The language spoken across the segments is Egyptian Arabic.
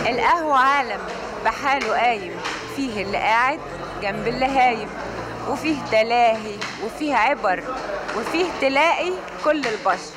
القهوة عالم بحاله قايم فيه اللي قاعد جنب اللي هايم وفيه تلاهي وفيه عبر وفيه تلاقي كل البشر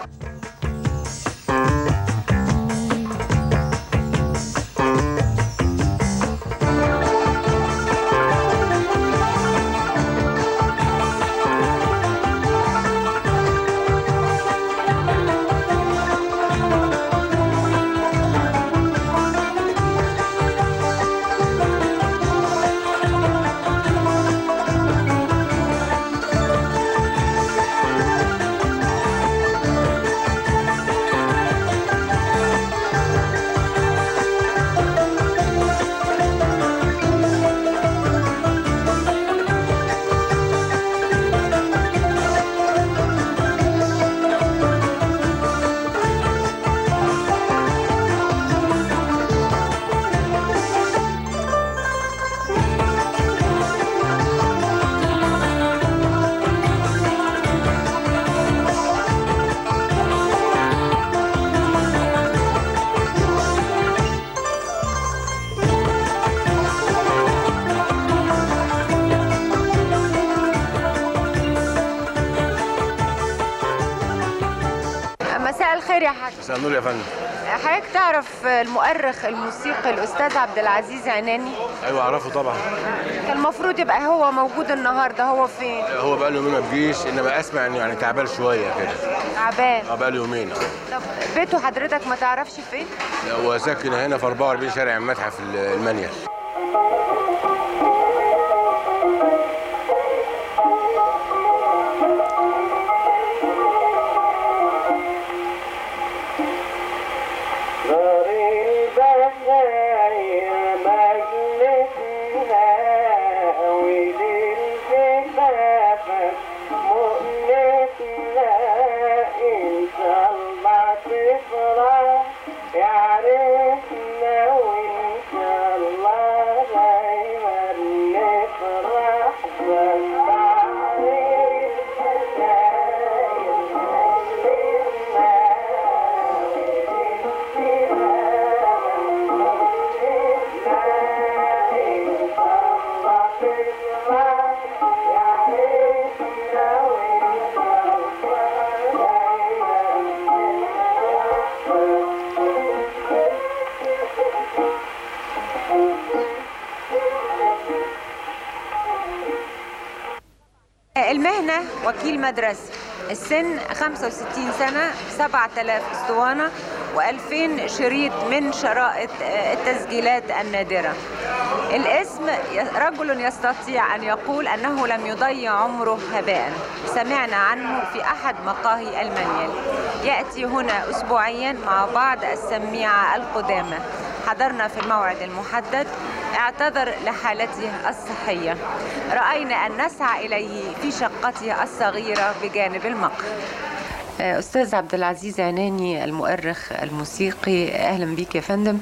مساء الخير يا حاج مساء النور يا فندم حضرتك تعرف المؤرخ الموسيقي الأستاذ عبد العزيز عناني ايوه اعرفه طبعا كان المفروض يبقى هو موجود النهارده هو فين؟ هو بقى له يومين ما بيجيش انما اسمع انه يعني تعبان شويه كده تعبان اه بقى له يومين طب بيته حضرتك ما تعرفش فين؟ هو ساكن هنا في 44 شارع المتحف المنيل المهنة وكيل مدرسة السن 65 سنة 7000 اسطوانة و2000 شريط من شرائط التسجيلات النادرة الاسم رجل يستطيع أن يقول أنه لم يضيع عمره هباء سمعنا عنه في أحد مقاهي المنيل يأتي هنا أسبوعيا مع بعض السميعة القدامى حضرنا في الموعد المحدد اعتذر لحالته الصحية رأينا أن نسعى إليه في شقته الصغيرة بجانب المقهى أستاذ عبد العزيز عناني المؤرخ الموسيقي أهلا بيك يا فندم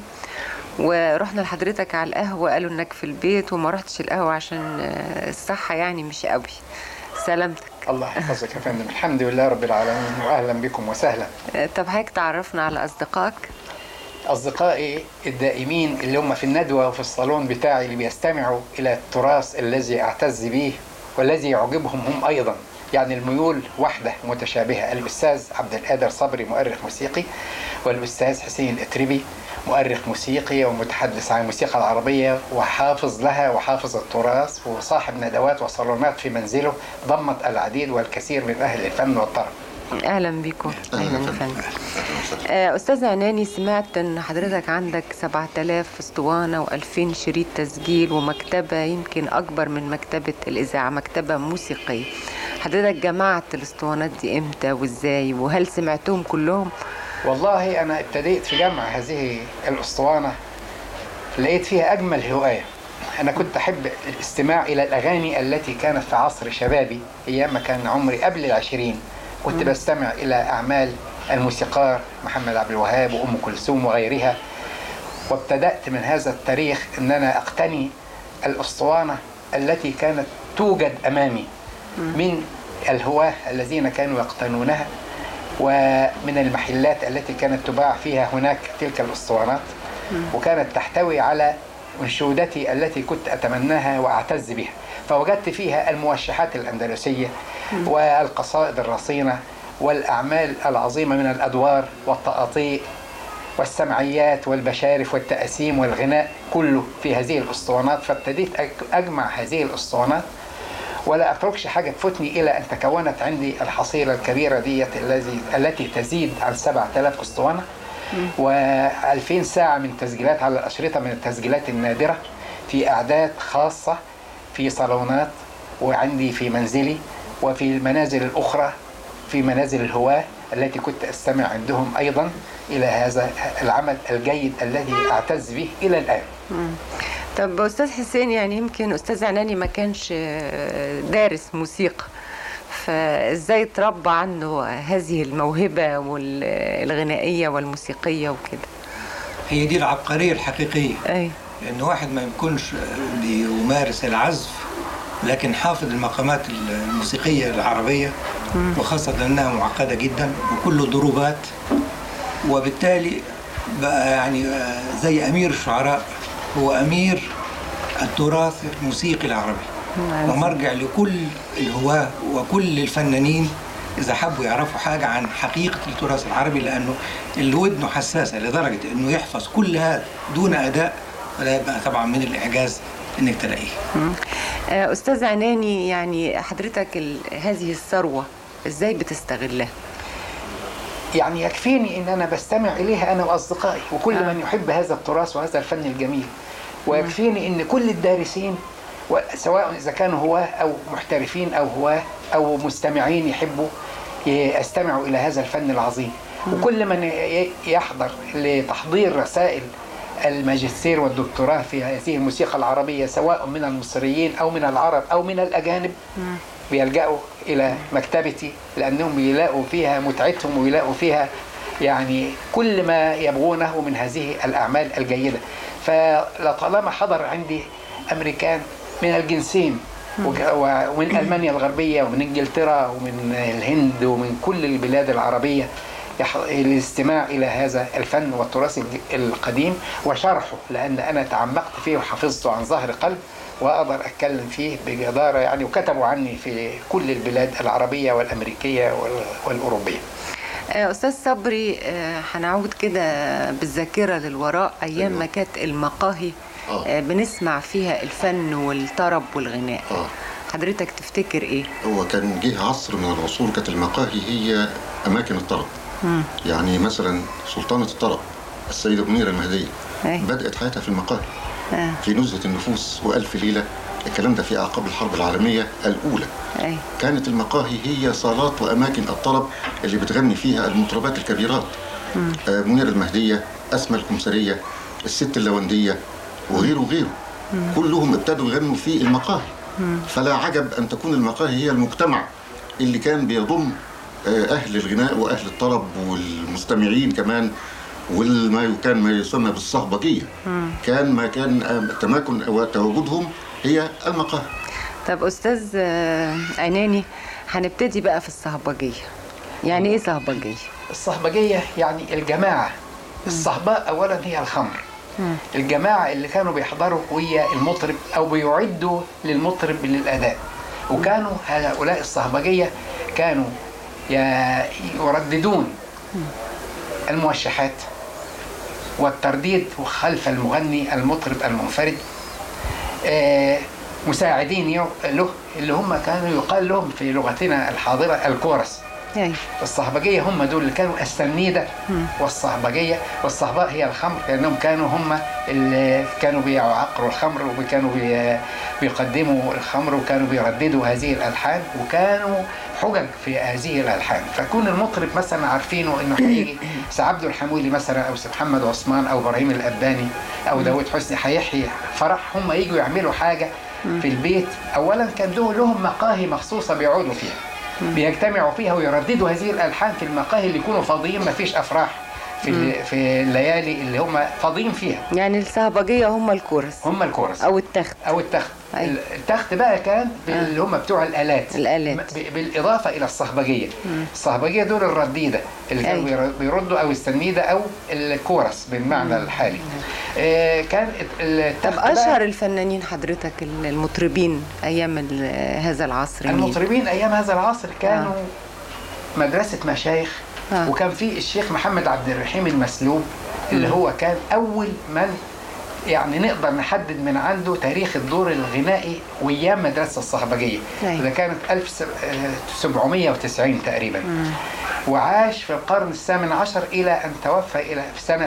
ورحنا لحضرتك على القهوة قالوا انك في البيت وما رحتش القهوة عشان الصحة يعني مش قوي سلامتك الله يحفظك يا فندم الحمد لله رب العالمين واهلا بكم وسهلا طب هيك تعرفنا على اصدقائك اصدقائي الدائمين اللي هم في الندوه وفي الصالون بتاعي اللي بيستمعوا الى التراث الذي اعتز به والذي يعجبهم هم ايضا يعني الميول واحده متشابهه الاستاذ عبد القادر صبري مؤرخ موسيقي والاستاذ حسين الاتربي مؤرخ موسيقي ومتحدث عن الموسيقى العربية وحافظ لها وحافظ التراث وصاحب ندوات وصالونات في منزله ضمت العديد والكثير من أهل الفن والطرب اهلا بكم اهلا فندم استاذ عناني سمعت ان حضرتك عندك 7000 اسطوانه و2000 شريط تسجيل ومكتبه يمكن اكبر من مكتبه الاذاعه مكتبه موسيقيه حضرتك جمعت الاسطوانات دي امتى وازاي وهل سمعتهم كلهم والله أنا ابتديت في جمع هذه الأسطوانة لقيت فيها أجمل هواية أنا كنت أحب الاستماع إلى الأغاني التي كانت في عصر شبابي أيام ما كان عمري قبل العشرين كنت بستمع إلى أعمال الموسيقار محمد عبد الوهاب وأم كلثوم وغيرها وابتدأت من هذا التاريخ أن أنا أقتني الأسطوانة التي كانت توجد أمامي من الهواة الذين كانوا يقتنونها ومن المحلات التي كانت تباع فيها هناك تلك الاسطوانات وكانت تحتوي على انشودتي التي كنت اتمناها واعتز بها فوجدت فيها الموشحات الاندلسيه والقصائد الرصينه والاعمال العظيمه من الادوار والتقاطيع والسمعيات والبشارف والتأسيم والغناء كله في هذه الأسطوانات فابتديت أج- أجمع هذه الأسطوانات ولا أتركش حاجة تفوتني إلى أن تكونت عندي الحصيلة الكبيرة ديت الذي التي تزيد عن 7000 أسطوانة و2000 ساعة من تسجيلات على الأشرطة من التسجيلات النادرة في أعداد خاصة في صالونات وعندي في منزلي وفي المنازل الأخرى في منازل الهواة التي كنت أستمع عندهم أيضا إلى هذا العمل الجيد الذي أعتز به إلى الآن طب استاذ حسين يعني يمكن استاذ عناني ما كانش آه، دارس موسيقى فازاي تربى عنده هذه الموهبه والغنائيه والموسيقيه وكده هي دي العبقرية الحقيقية اي لأن واحد ما يكونش بيمارس العزف لكن حافظ المقامات الموسيقية العربية وخاصة لأنها معقدة جدا وكله ضروبات وبالتالي بقى يعني زي أمير الشعراء هو أمير التراث الموسيقي العربي ومرجع لكل الهواة وكل الفنانين إذا حبوا يعرفوا حاجة عن حقيقة التراث العربي لأنه اللي ودنه حساسة لدرجة إنه يحفظ كل هذا دون أداء فلا يبقى طبعا من الإعجاز إنك تلاقيه آه، استاذ عناني يعني حضرتك ال- هذه الثروه ازاي بتستغلها يعني يكفيني ان انا بستمع اليها انا واصدقائي وكل آه. من يحب هذا التراث وهذا الفن الجميل ويكفيني ان كل الدارسين و- سواء اذا كانوا هواه او محترفين او هواه او مستمعين يحبوا يستمعوا الى هذا الفن العظيم وكل من ي- يحضر لتحضير رسائل الماجستير والدكتوراه في هذه الموسيقى العربية سواء من المصريين أو من العرب أو من الأجانب بيلجأوا إلى مكتبتي لأنهم بيلاقوا فيها متعتهم ويلاقوا فيها يعني كل ما يبغونه من هذه الأعمال الجيدة فلطالما حضر عندي أمريكان من الجنسين وج- ومن ألمانيا الغربية ومن إنجلترا ومن الهند ومن كل البلاد العربية يح- الاستماع إلى هذا الفن والتراث الج- القديم وشرحه لأن أنا تعمقت فيه وحفظته عن ظهر قلب وأقدر أتكلم فيه بجدارة يعني وكتبوا عني في كل البلاد العربية والأمريكية وال- والأوروبية آه، استاذ صبري آه، هنعود كده بالذاكره للوراء ايام ما كانت المقاهي آه. آه، بنسمع فيها الفن والطرب والغناء آه. حضرتك تفتكر ايه هو كان جه عصر من العصور كانت المقاهي هي أماكن الطرب يعني مثلا سلطانة الطرب السيدة منيرة المهدية أي. بدأت حياتها في المقاهي آه. في نزهة النفوس وألف ليلة الكلام ده في أعقاب الحرب العالمية الأولى اي كانت المقاهي هي صالات وأماكن الطرب اللي بتغني فيها المطربات الكبيرات آه منيرة المهدية أسمى الكمثرية الست اللوندية وغيره وغيره كلهم ابتدوا يغنوا في المقاهي فلا عجب أن تكون المقاهي هي المجتمع اللي كان بيضم آه، أهل الغناء وأهل الطرب والمستمعين كمان وما كان ما يسمى بالصهبجية كان ما كان آه، تماكن وتواجدهم هي المقاهي طب استاذ آه، عناني هنبتدي بقى في الصهبجيه يعني ايه صهبجيه الصهبجية يعني الجماعة الصهباء أولا هي الخمر الجماعة اللي كانوا بيحضروا ويا المطرب أو بيعدوا للمطرب للأداء وكانوا هؤلاء الصهبجية كانوا ي- يرددون الموشحات والترديد خلف المغني المطرب المنفرد آه، مساعدين يو- له اللي هم كانوا يقال لهم في لغتنا الحاضرة الكورس اي الصهبجية هم دول اللي كانوا السنيدة والصهبجية والصهباء هي الخمر لأنهم كانوا هم اللي كانوا بيعقروا الخمر وكانوا بي بيقدموا الخمر وكانوا بيرددوا هذه الألحان وكانوا حجج في هذه الألحان فكون المطرب مثلا عارفينه إنه هيجي سعبد الحمولي مثلا أو سي محمد عثمان أو إبراهيم الأباني أو داود حسني هيحيي فرح هم يجوا يعملوا حاجة في البيت أولا كان له- لهم مقاهي مخصوصة بيقعدوا فيها بيجتمعوا فيها ويرددوا هذه الالحان في المقاهي اللي يكونوا فاضيين ما فيش افراح في ال- في الليالي اللي هم فاضيين فيها يعني الصهبجية هم الكورس هم الكورس أو التخت او التخت أيوة. التخت بقى كان اللي هم بتوع الالات الآلات. ب- بالاضافه الى الصهبجيه الصهبجيه دول الرديده اللي كانوا أيوة. بير- بيردوا او السنيده او الكورس بالمعنى الحالي آه كان التخت طب بقى- أشهر الفنانين حضرتك المطربين أيام ال- هذا العصر مين؟ المطربين ايام هذا العصر كانوا مدرسه مشايخ آه. وكان في الشيخ محمد عبد الرحيم المسلوب اللي هو كان اول من يعني نقدر نحدد من عنده تاريخ الدور الغنائي وايام مدرسه الصهبجيه أيوة. ده كانت 1790 تقريبا وعاش في القرن الثامن عشر الى ان توفى الى في سنه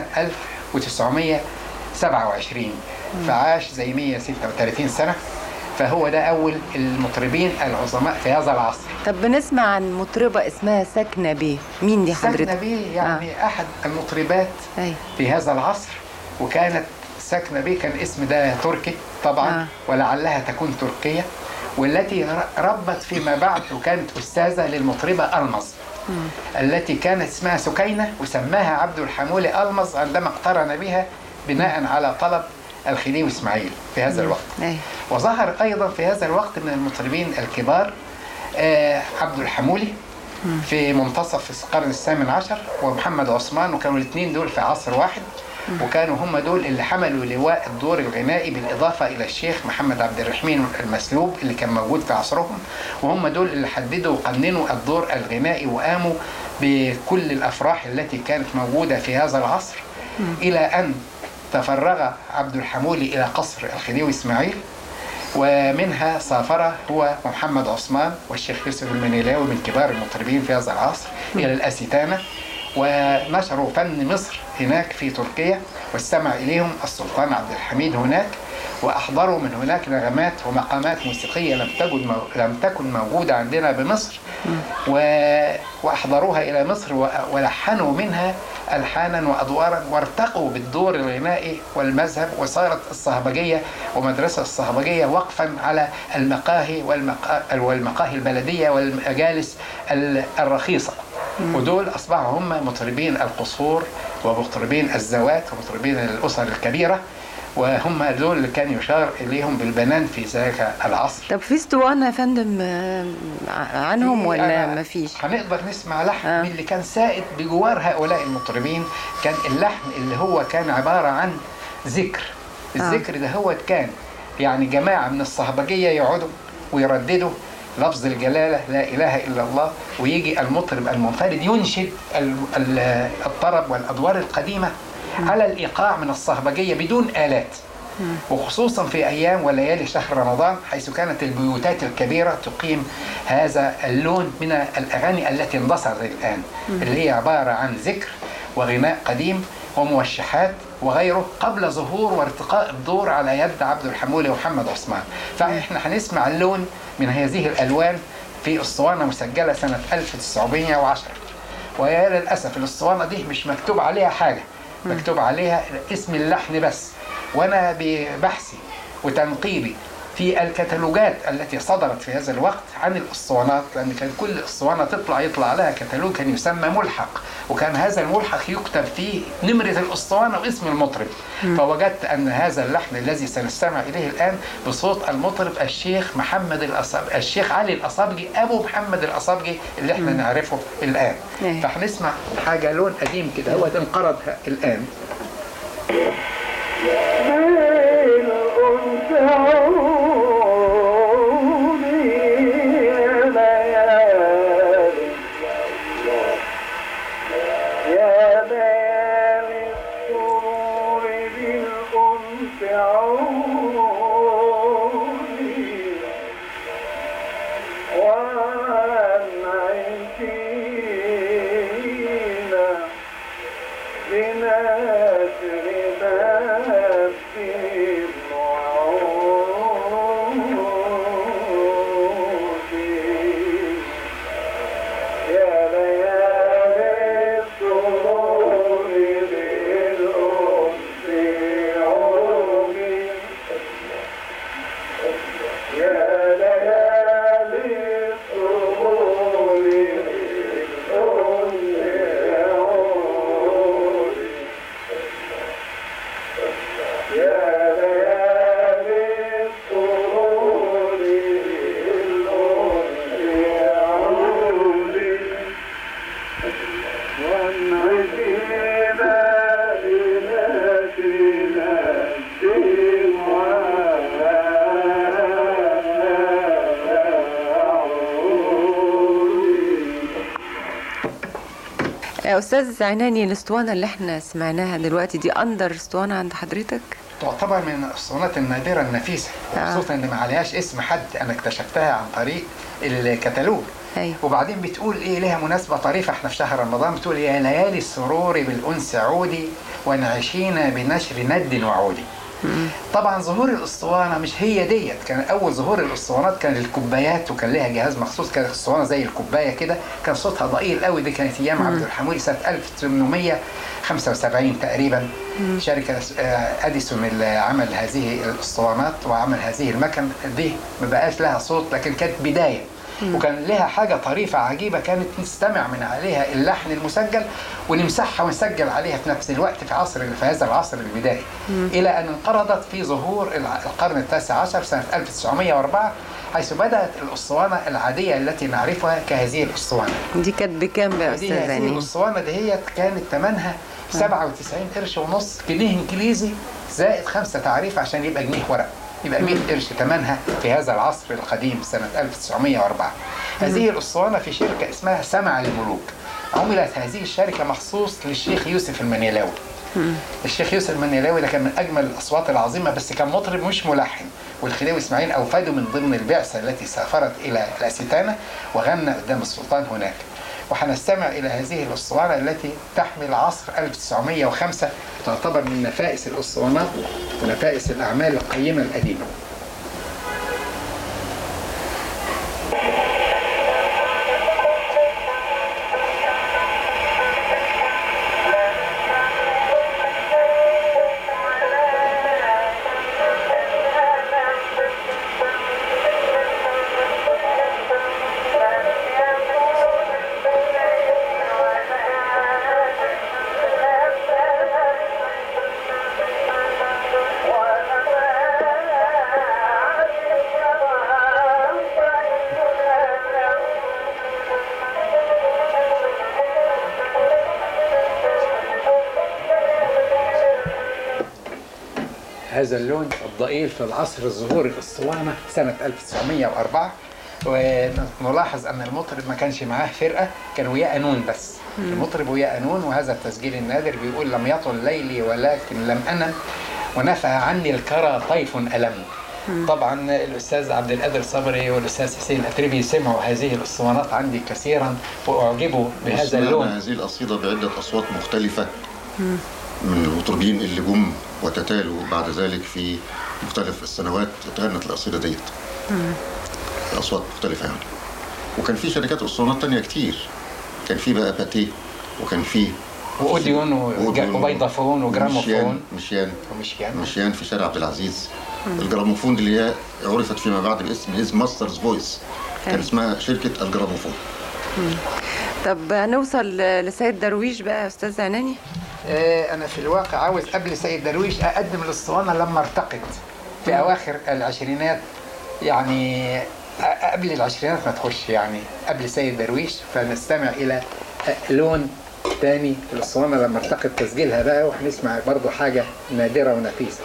1927 فعاش زي 136 سنه فهو ده اول المطربين العظماء في هذا العصر طب بنسمع عن مطربة اسمها سكنة بيه مين دي حضرتك؟ سكنة بيه يعني آه. احد المطربات أيوة. في هذا العصر وكانت سكنة بيه كان اسم ده تركي طبعا آه. آه. ولعلها تكون تركية والتي ر- ربت فيما بعد وكانت أستاذة للمطربة ألمز التي كانت اسمها سكينة وسماها عبد الحمولي ألمز عندما اقترن بها بناء على طلب الخديوي إسماعيل في هذا الوقت أيوة. وظهر أيضا في هذا الوقت من المطربين الكبار آه، عبد الحمولي في منتصف القرن الثامن عشر ومحمد عثمان وكانوا الاثنين دول في عصر واحد وكانوا هم دول اللي حملوا لواء الدور الغنائي بالإضافة إلى الشيخ محمد عبد الرحمن المسلوب اللي كان موجود في عصرهم وهم دول اللي حددوا وقننوا الدور الغنائي وقاموا بكل الأفراح التي كانت موجودة في هذا العصر إلى أن تفرغ عبد الحمولي إلى قصر الخديوي إسماعيل ومنها سافر هو ومحمد عثمان والشيخ يوسف المنيلاوي من كبار المطربين في هذا العصر إلى الأسيتانة ونشروا فن مصر هناك في تركيا واستمع إليهم السلطان عبد الحميد هناك وأحضروا من هناك نغمات ومقامات موسيقية لم تكن مو... لم تكن موجودة عندنا بمصر و... وأحضروها إلى مصر و... ولحنوا منها ألحانا وأدوارا وارتقوا بالدور الغنائي والمذهب وصارت الصهبجية ومدرسة الصهبجية وقفا على المقاهي والمقا... والمقاهي البلدية والمجالس ال- الرخيصة ودول أصبحوا هم مطربين القصور ومطربين الزوات ومطربين الأسر الكبيرة وهم دول اللي كان يشار إليهم بالبنان في ذلك العصر طب في اسطوانة يا فندم آه، عنهم ولا أنا مفيش؟ هنقدر نسمع لحن آه. من اللي كان سائد بجوار هؤلاء المطربين كان اللحن اللي هو كان عبارة عن ذكر الذكر ده هو كان يعني جماعة من الصهبجية يقعدوا ويرددوا لفظ الجلالة لا إله إلا الله ويجي المطرب المنفرد ينشد ال- ال- الطرب والأدوار القديمة على الإيقاع من الصهبجية بدون آلات وخصوصا في ايام وليالي شهر رمضان حيث كانت البيوتات الكبيره تقيم هذا اللون من الاغاني التي اندثرت الان اللي هي عباره عن ذكر وغناء قديم وموشحات وغيره قبل ظهور وارتقاء الدور على يد عبد الحمولي ومحمد عثمان فاحنا هنسمع اللون من هذه الالوان في اسطوانه مسجله سنه 1910 ويا للاسف الاسطوانه دي مش مكتوب عليها حاجه مكتوب عليها اسم اللحن بس وانا ببحثي وتنقيبي في الكتالوجات التي صدرت في هذا الوقت عن الاسطوانات لان كان كل اسطوانه تطلع يطلع لها كتالوج كان يسمى ملحق وكان هذا الملحق يكتب فيه نمره الاسطوانه واسم المطرب فوجدت ان هذا اللحن الذي سنستمع اليه الان بصوت المطرب الشيخ محمد الأصاب الشيخ علي الاصابجي ابو محمد الاصابجي اللي احنا نعرفه الان أيوة. فهنسمع حاجه لون قديم كده هو انقرض الان يا يا استاذ عناني الاسطوانه اللي احنا سمعناها دلوقتي دي اندر اسطوانه عند حضرتك تعتبر من الاسطوانات النادره النفيسه آه. خصوصا ان ما عليهاش اسم حد انا اكتشفتها عن طريق الكتالوج أيوة. وبعدين بتقول ايه لها مناسبه طريفه احنا في شهر رمضان بتقول يا ليالي السرور بالانس عودي ونعشينا بنشر ند وعودي طبعا ظهور الاسطوانه مش هي ديت كان اول ظهور الاسطوانات كان الكوبايات وكان لها جهاز مخصوص كانت الاسطوانه زي الكوبايه كده كان صوتها ضئيل قوي دي كانت ايام عبد الحميد سنه 1875 تقريبا شركه آه، اديسون اللي عمل هذه الاسطوانات وعمل هذه المكن دي ما بقاش لها صوت لكن كانت بدايه وكان لها حاجة طريفة عجيبة كانت نستمع من عليها اللحن المسجل ونمسحها ونسجل عليها في نفس الوقت في عصر في هذا العصر البدائي إلى أن انقرضت في ظهور الع- القرن التاسع عشر سنة 1904 حيث بدأت الأسطوانة العادية التي نعرفها كهذه الأسطوانة دي كانت بكام بقى يا دي استاذ هذه عناني الأسطوانة دهيت كانت ثمنها 97 قرش ونص جنيه إنجليزي زائد خمسة تعريف عشان يبقى جنيه ورق يبقى 100 قرش ثمنها في هذا العصر القديم سنة 1904 هذه الأسطوانة في شركة اسمها سمع الملوك عملت هذه الشركة مخصوص للشيخ يوسف المنيلاوي الشيخ يوسف المنيلاوي ده كان من اجمل الاصوات العظيمه بس كان مطرب مش ملحن والخديوي اسماعيل اوفده من ضمن البعثه التي سافرت الى الاستانه وغنى قدام السلطان هناك وهنستمع الى هذه الاسطوانه التي تحمل عصر 1905 تعتبر من نفائس الاسطوانات ونفائس الاعمال القيمه القديمه هذا اللون الضئيل في العصر الظهور الاسطوانه سنه 1904 ونلاحظ ان المطرب ما كانش معاه فرقه كان وياه قانون بس المطرب وياه قانون وهذا التسجيل النادر بيقول لم يطل ليلي ولكن لم انم ونفى عني الكرى طيف الم طبعا الاستاذ عبد القادر صبري والاستاذ حسين اتربي سمعوا هذه الاسطوانات عندي كثيرا واعجبوا بهذا وسمعنا اللون هذه القصيدة بعدة أصوات مختلفة من المطربين اللي جم وتتالوا بعد ذلك في مختلف السنوات اتغنت القصيدة ديت بأصوات مختلفة يعني وكان في شركات أسطوانات تانية كتير كان في بقى باتيه وكان في واوديون أوديون وبيضافون وجراموفون مشيان مشيان ومشيان مشيان في شارع عبد العزيز الجراموفون اللي هي عرفت فيما بعد باسم هيز ماسترز فويس كان أيوة. اسمها شركة الجراموفون طب هنوصل لسيد درويش بقى يا استاذ عناني آه، انا في الواقع عاوز قبل سيد درويش اقدم الاسطوانه لما ارتقت في اواخر العشرينات يعني آه، قبل العشرينات ما تخش يعني قبل سيد درويش فنستمع الى آه، لون تاني في الاسطوانه لما ارتقت تسجيلها بقى وهنسمع برضو حاجه نادره ونفيسه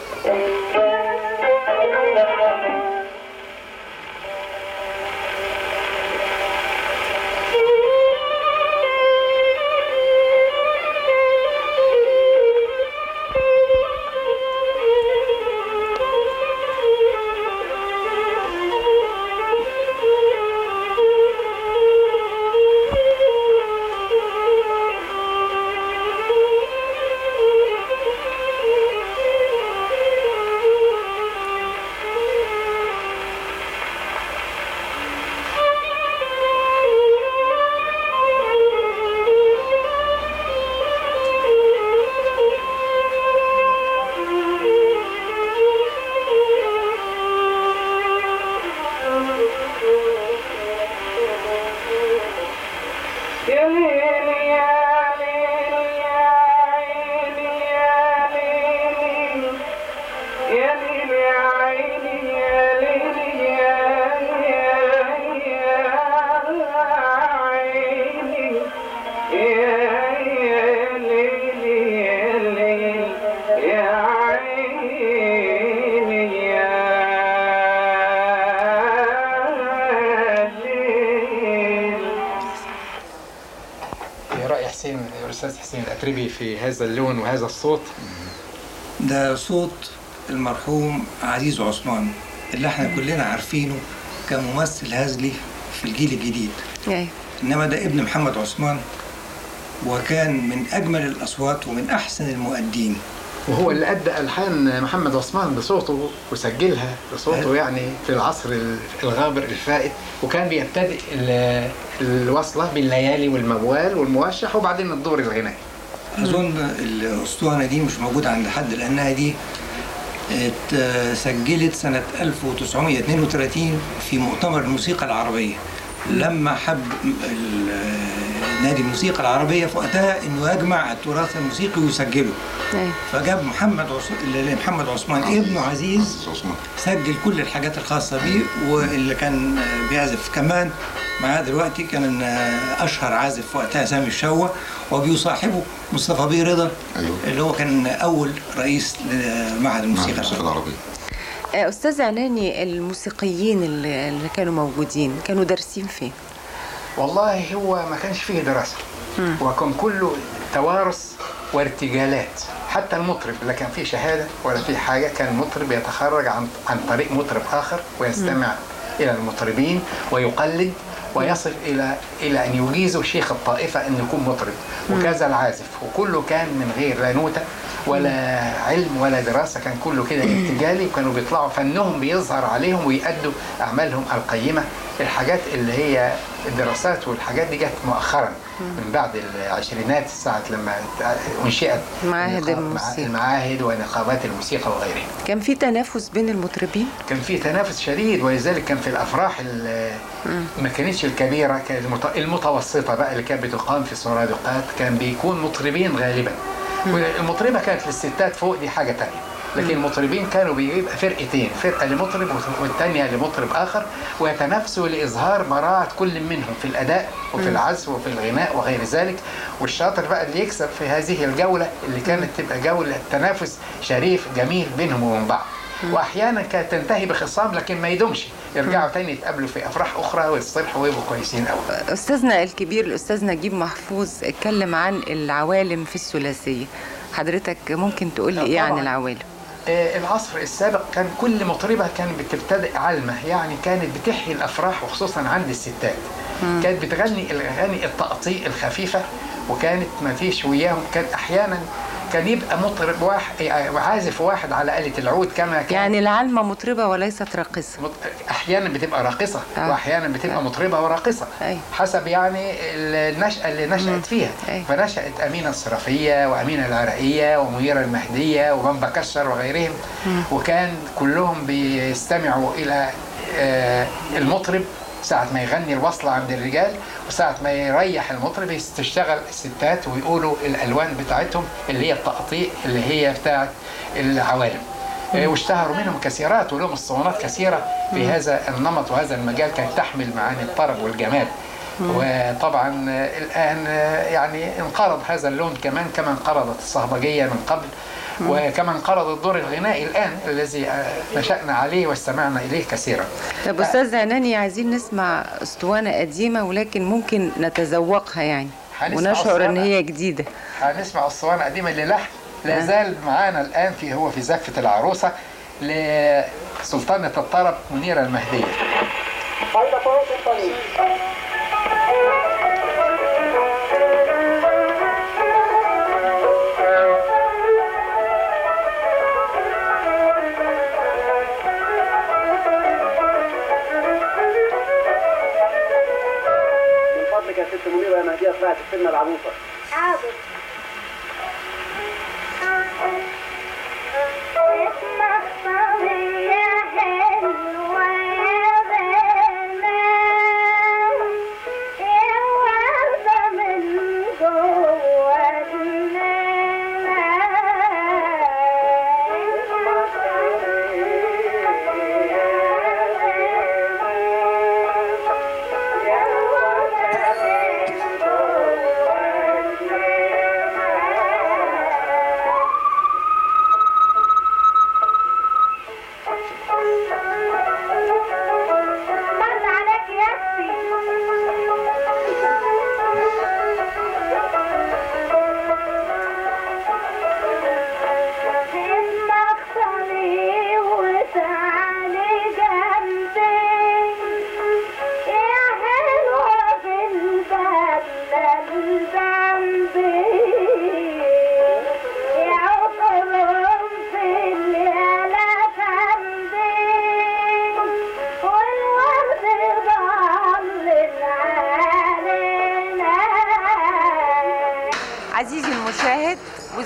Thank you. أتربي في هذا اللون وهذا الصوت ده صوت المرحوم عزيز عثمان اللي احنا كلنا عارفينه كممثل هزلي في الجيل الجديد أيوة. انما ده ابن محمد عثمان وكان من اجمل الاصوات ومن احسن المؤدين وهو اللي أدى ألحان محمد عثمان بصوته وسجلها بصوته أيوة. يعني في العصر الغابر الفائت وكان بيبتدئ ال- الوصلة بالليالي والموال والموشح وبعدين الدور الغنائي اظن الاسطوانه دي مش موجوده عند حد لانها دي اتسجلت سنه 1932 في مؤتمر الموسيقى العربيه لما حب ال- نادي الموسيقى العربيه في وقتها انه يجمع التراث الموسيقي ويسجله أيوة. فجاب محمد عث- محمد عثمان ابنه عزيز عثمان سجل كل الحاجات الخاصة بيه واللي كان بيعزف كمان معاه دلوقتي كان أشهر عازف في وقتها سامي الشوا وبيصاحبه مصطفى بيه رضا أيوه. اللي هو كان أول رئيس لمعهد مع الموسيقى الموسيقى العربية. العربية آه، أستاذ عناني الموسيقيين اللي اللي كانوا موجودين كانوا دارسين فين؟ والله هو ما كانش فيه دراسة وكان كله توارث وارتجالات حتى المطرب لا كان فيه شهادة ولا فيه حاجة كان المطرب يتخرج عن عن طريق مطرب آخر ويستمع إلى المطربين ويقلد ويصل إلى إلى أن يجيزه شيخ الطائفة أن يكون مطرب وكذا العازف وكله كان من غير لا نوتة ولا علم ولا دراسة كان كله كده ارتجالي وكانوا بيطلعوا فنهم بيظهر عليهم ويأدوا أعمالهم القيمة الحاجات اللي هي الدراسات والحاجات دي جت مؤخرا من بعد العشرينات ساعة لما انشئت معاهد النقاب- الموسيقى. المعاهد ونقابات الموسيقى وغيرها كان في تنافس بين المطربين؟ كان في تنافس شديد ولذلك كان في الافراح ال- ما كانتش الكبيره كانت المت- المتوسطه بقى اللي كانت بتقام في السرادقات كان بيكون مطربين غالبا والمطربه كانت للستات فوق دي حاجه تانية لكن المطربين كانوا بيبقى فرقتين فرقه لمطرب والثانيه لمطرب اخر ويتنافسوا لاظهار براعه كل منهم في الاداء وفي العزف وفي الغناء وغير ذلك والشاطر بقى اللي يكسب في هذه الجوله اللي كانت تبقى جوله تنافس شريف جميل بينهم وبين بعض واحيانا كانت تنتهي بخصام لكن ما يدومش يرجعوا تاني يتقابلوا في افراح اخرى ويصطلحوا ويبقوا كويسين قوي أستاذنا الكبير الأستاذ نجيب محفوظ اتكلم عن العوالم في الثلاثية حضرتك ممكن تقول لي إيه عن طبعاً. العوالم؟ آه، العصر السابق كان كل مطربة كانت بتبتدئ علمة يعني كانت بتحيي الأفراح وخصوصا عند الستات كانت بتغني الأغاني التقطيع الخفيفة وكانت ما فيش وياهم كان أحيانا كان يبقى مطرب واحد آه، عازف واحد على آلة العود كما كان يعني العلمة مطربة وليست راقصة مط- احيانا بتبقى راقصه آه. واحيانا بتبقى آه. مطربه وراقصه أي. حسب يعني النشأة اللي نشأت فيها أي. فنشأت أمينة الصرافية وأمينة العراقية ومنيرة المهدية وبمبا كشر وغيرهم وكان كلهم بيستمعوا إلى آه، المطرب ساعة ما يغني الوصلة عند الرجال وساعة ما يريح المطرب تشتغل الستات ويقولوا الألوان بتاعتهم اللي هي التقطيع اللي هي بتاعت العوالم آه، واشتهروا منهم كثيرات ولهم اسطوانات كثيرة في هذا النمط وهذا المجال كانت تحمل معاني الطرب والجمال وطبعا آه، الآن آه، يعني انقرض هذا اللون كمان كما انقرضت الصهبجية من قبل وكما انقرض الدور الغنائي الآن الذي آه، نشأنا عليه واستمعنا إليه كثيرا طب أستاذ عناني عايزين نسمع أسطوانة قديمة ولكن ممكن نتذوقها يعني هنسمع ونشعر إن أسطوانة. هي جديدة هنسمع اسطوانه قديمه للحن لا زال معانا الان في هو في زفه العروسه لسلطانه الطرب منيره المهديه من فضلك يا ست منيرة يا مهدية طلعت السنة العروسة حاضر اسمع صبية حلوة يا بنات يا وردة من جوه المنام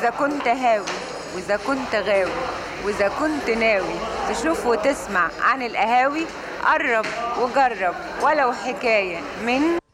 وإذا كنت هاوي وإذا كنت غاوي وإذا كنت ناوي تشوف وتسمع عن القهاوي قرب وجرب ولو حكاية من